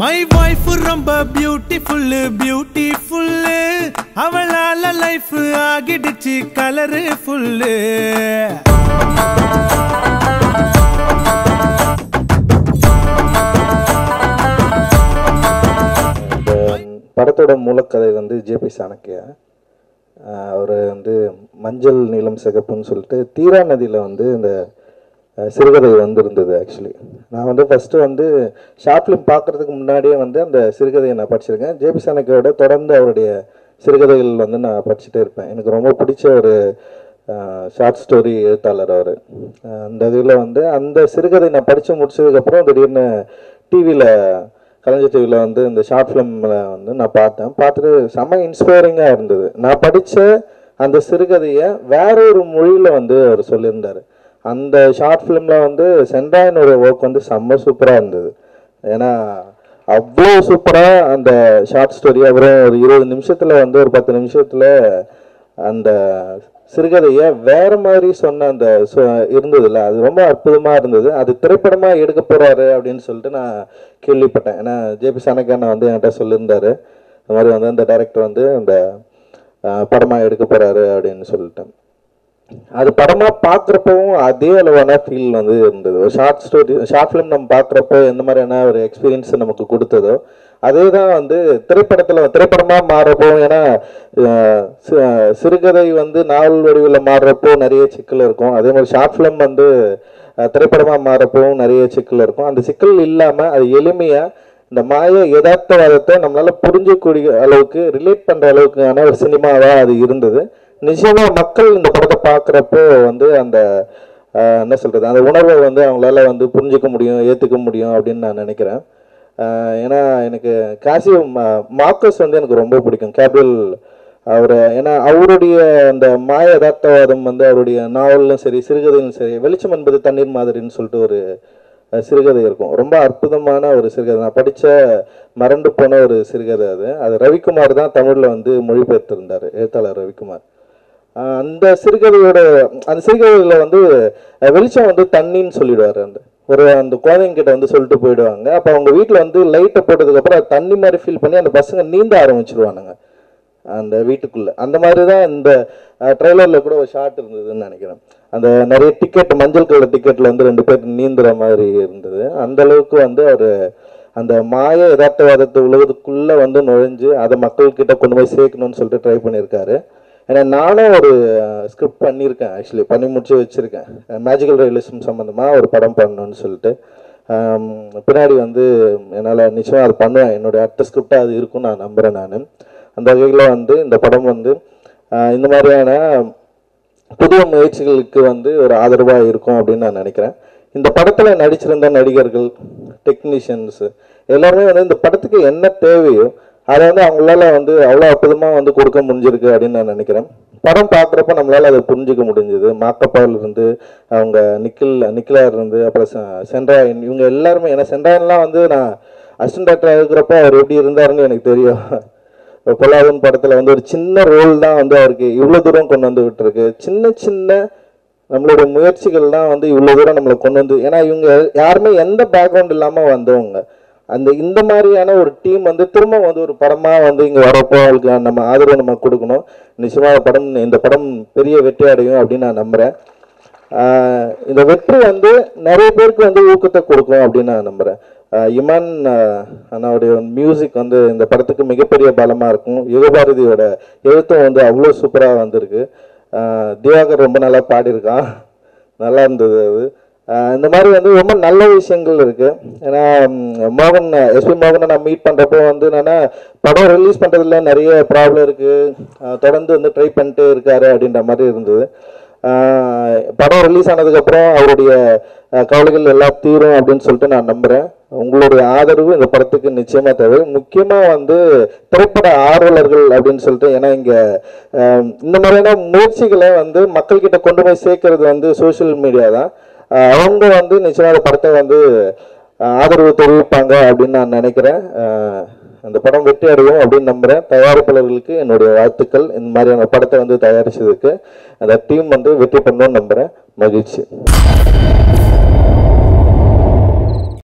my wife ரொம்ப beautiful beautiful அவளால life ஆகிடுச்சு கலரு ஃபுல்லு இந்த படத்தோட மூலக்கதை வந்து ஜேபி சாணக்கியா அவர் வந்து மஞ்சள் நீலம் சிகப்புன்னு சொல்லிட்டு தீரா நதியில் வந்து இந்த அஹ், சிறுகதை வந்திருந்தது ஆக்சுவலி நான் வந்து ஃபஸ்ட்டு வந்து ஷார்ட் ஃபிலிம் பார்க்குறதுக்கு முன்னாடியே வந்து அந்த சிறுகதையை நான் படிச்சிருக்கேன் ஜேபி சாணக்கியோட தொடர்ந்து அவருடைய சிறுகதைகள் வந்து நான் படிச்சுட்டே இருப்பேன் எனக்கு ரொம்ப பிடிச்ச ஒரு ஷார்ட் ஸ்டோரி எழுத்தாளர் அவர் அந்த இதில் வந்து அந்த சிறுகதை நான் படித்து முடிச்சதுக்கப்புறம் திடீர்னு டிவியில் கலைஞர் டிவியில் வந்து இந்த ஷார்ட் ஃபிலிமில் வந்து நான் பார்த்தேன் பார்த்துட்டு செம்ம இன்ஸ்பைரிங்காக இருந்தது நான் படித்த அந்த சிறுகதையை வேற ஒரு மொழியில் வந்து அவர் சொல்லியிருந்தார் அந்த ஷார்ட் ஃபிலிமில் வந்து சென்ட்ராயனோட ஒர்க் வந்து செம்ம சூப்பராக இருந்தது ஏன்னா அவ்வளோ சூப்பராக அந்த ஷார்ட் ஸ்டோரி அப்புறம் ஒரு இருபது நிமிஷத்தில் வந்து ஒரு பத்து நிமிஷத்தில் அந்த சிறுகதையை வேற மாதிரி சொன்ன அந்த சொ- இருந்ததுல்ல அது ரொம்ப அற்புதமாக இருந்தது அது திரைப்படமாக எடுக்க போகிறாரு அப்படின்னு சொல்லிட்டு நான் கேள்விப்பட்டேன் ஏன்னா ஜேபி சாணக்கியான் வந்து என்கிட்ட சொல்லியிருந்தாரு இந்த மாதிரி வந்து அந்த டைரக்டர் வந்து அந்த படமாக எடுக்க போகிறாரு அப்படின்னு சொல்லிட்டேன் அது படமா பார்க்குறப்பவும் அதே அளவான ஃபீல் வந்து இருந்தது ஒரு ஷார்ட் ஸ்டோரி ஷார்ட் ஃபிலிம் நம்ம பார்க்குறப்போ எந்த மாதிரியான ஒரு எக்ஸ்பீரியன்ஸ் நமக்கு கொடுத்ததோ அதே தான் வந்து திரைப்படத்தில் திரைப்படமா மாறுறப்போ ஏன்னா அஹ், சி- சிறுகதை வந்து நாவல் வடிவில் மாறுறப்போ நிறைய சிக்கல் இருக்கும் அதே மாதிரி ஷார்ட் ஃபிலிம் வந்து அஹ், திரைப்படமா மாறுறப்பவும் நிறைய சிக்கல் இருக்கும் அந்த சிக்கல் இல்லாமல் அது எளிமையாக இந்த மாய யதார்த்தவாதத்தை நம்மளால புரிஞ்சக்கூடிய அளவுக்கு ரிலேட் பண்ற அளவுக்கான ஒரு சினிமாவா அது இருந்தது நிச்சயமா மக்கள் இந்த படத்தை பார்க்குறப்போ வந்து அந்த ஆஹ், என்ன சொல்றது அந்த உணர்வை வந்து அவங்களால வந்து புரிஞ்சுக்க முடியும் ஏத்துக்க முடியும் அப்படின்னு நான் நினைக்கிறேன் ஆஹ், ஏன்னா எனக்கு காசி மார்க்கஸ் வந்து எனக்கு ரொம்ப பிடிக்கும் கேபிள் அவர் ஏன்னா அவருடைய அந்த மாய யதார்த்தவாதம் வந்து அவருடைய நாவலும் சரி சிறுகதையும் சரி வெளிச்சம் என்பது தண்ணீர் மாதிரின்னு சொல்லிட்டு ஒரு அஹ் சிறுகதை இருக்கும் ரொம்ப அற்புதமான ஒரு சிறுகதை நான் படித்த மறந்து போன ஒரு சிறுகதை அது அது ரவிக்குமார் தான் தமிழில் வந்து மொழிபெயர்த்திருந்தார் எழுத்தாளர் ரவிக்குமார் அஹ் அந்த சிறுகதையோட அந்த சிறுகதையில் வந்து அஹ் வெளிச்சம் வந்து தண்ணின்னு சொல்லிடுவார் அந்த ஒரு அந்த குழந்தைங்க கிட்ட வந்து சொல்லிட்டு போயிடுவாங்க அப்போ அவங்க வீட்டில் வந்து லைட்டை போட்டதுக்கப்புறம் அது தண்ணி மாதிரி ஃபீல் பண்ணி அந்த பசங்க நீந்த ஆரம்பிச்சிருவானுங்க அந்த வீட்டுக்குள்ள அந்த மாதிரி தான் இந்த ட்ரெய்லர்ல கூட ஒரு ஷாட் இருந்ததுன்னு நினைக்கிறேன் அந்த நிறைய டிக்கெட் மஞ்சள் கலர் டிக்கெட்ல வந்து ரெண்டு பேர் நீந்துற மாதிரி இருந்தது அந்த அளவுக்கு வந்து அவர் அந்த மாய யதார்த்தவாதத்தை உலகத்துக்குள்ள வந்து நுழைஞ்சு அதை மக்கள்கிட்ட கொண்டு போய் சேர்க்கணும்னு சொல்லிட்டு ட்ரை பண்ணியிருக்காரு ஏன்னா நானும் ஒரு ஸ்கிரிப்ட் பண்ணியிருக்கேன் ஆக்சுவலி பண்ணி முடிச்சு வச்சிருக்கேன் மேஜிக்கல் ரியலிசம் சம்மந்தமா ஒரு படம் பண்ணணும்னு சொல்லிட்டு ஆம், பின்னாடி வந்து என்னால் நிச்சயமாக அது பண்ணுவேன் என்னுடைய அடுத்த ஸ்கிரிப்டாக அது இருக்கும்னு நான் நம்புகிறேன் நான் அந்த வகையில் வந்து இந்த படம் வந்து ஆஹ், இந்த மாதிரியான புதிய முயற்சிகளுக்கு வந்து ஒரு ஆதரவாக இருக்கும் அப்படின்னு நான் நினைக்கிறேன் இந்த படத்தில் நடிச்சிருந்த நடிகர்கள் டெக்னீஷியன்ஸ் எல்லாருமே வந்து இந்த படத்துக்கு என்ன தேவையோ அதை வந்து அவங்களால வந்து அவ்வளோ அற்புதமாக வந்து கொடுக்க முடிஞ்சிருக்கு அப்படின்னு நான் நினைக்கிறேன் படம் பார்க்குறப்ப நம்மளால அதை புரிஞ்சுக்க முடிஞ்சது மாக்கப்பாவில் இருந்து அவங்க நிக்கில் நிக்கிலார் இருந்து அப்புறம் செ- சென்ட்ராயன் இவங்க எல்லாருமே ஏன்னா சென்ட்ராயன்லாம் வந்து நான் அசிஸ்டன்ட் டாக்டர் இருக்கிறப்ப அவர் எப்படி இருந்தாருன்னு எனக்கு தெரியும் பொல்லாதன் படத்தில் வந்து ஒரு சின்ன ரோல் தான் வந்து அவருக்கு இவ்வளோ தூரம் கொண்டு வந்து விட்டுருக்கு சின்ன சின்ன நம்மளுடைய முயற்சிகள் தான் வந்து இவ்வளோ தூரம் நம்மளை கொண்டு வந்து ஏன்னா இவங்க யாருமே எந்த பேக்ரவுண்ட் இல்லாமல் வந்தவங்க அந்த இந்த மாதிரியான ஒரு டீம் வந்து திரும்ப வந்து ஒரு படமாக வந்து இங்கே வரப்போ அவங்களுக்கு நம்ம ஆதரவு நம்ம கொடுக்கணும் நிச்சயமாக படம் இந்த படம் பெரிய வெற்றி அடையும் அப்படின்னு நான் நம்புகிறேன் ஆஹ் இந்த வெற்றி வந்து நிறைய பேருக்கு வந்து ஊக்கத்தை கொடுக்கும் அப்படின்னு நான் நம்புறேன் ஆஹ் இமான் ஆஹ் அண்ணாவுடைய மியூசிக் வந்து இந்த படத்துக்கு மிகப்பெரிய பலமா இருக்கும் யுகபாரதியோட எழுத்தும் வந்து அவ்வளோ சூப்பராக வந்திருக்கு ஆஹ் திவாகர் ரொம்ப நல்லா பாடியிருக்கான் நல்லா இருந்தது அது ஆஹ் இந்த மாதிரி வந்து ரொம்ப நல்ல விஷயங்கள் இருக்கு ஏன்னா ம், மோகன் எஸ்பி மோகனை நான் மீட் பண்றப்போ வந்து என்னன்னா படம் ரிலீஸ் பண்றதுல நிறைய ப்ராப்ளம் இருக்கு ஆஹ் தொடர்ந்து வந்து ட்ரை பண்ணிட்டே இருக்காரு அப்படின்ற மாதிரி இருந்தது ஆஹ் படம் ரிலீஸ் ஆனதுக்கப்புறம் அவருடைய ஆஹ் கவலைகள் எல்லாம் தீரும் அப்படின்னு சொல்லிட்டு நான் நம்புறேன் உங்களுடைய ஆதரவு இந்த படத்துக்கு நிச்சயமா தேவை முக்கியமா வந்து திரைப்பட ஆர்வலர்கள் அப்படின்னு சொல்லிட்டு ஏன்னா இங்க ஆஹ் இந்த மாதிரியான முயற்சிகளை வந்து மக்கள்கிட்ட கொண்டு போய் சேர்க்கறது வந்து சோஷியல் மீடியா தான் ஆஹ் அவங்க வந்து நிச்சயமா இந்த படத்தை வந்து ஆஹ் ஆதரவு தெரிவிப்பாங்க அப்படின்னு நான் நினைக்கிறேன் ஆஹ் அந்த படம் வெற்றி அடையும் அப்படின்னு நம்புறேன் தயாரிப்பாளர்களுக்கு என்னுடைய வாழ்த்துக்கள் இந்த மாதிரியான படத்தை வந்து தயாரிச்சதுக்கு அந்த டீம் வந்து வெற்றி பண்ணணும்னு நம்புறேன் மகிழ்ச்சி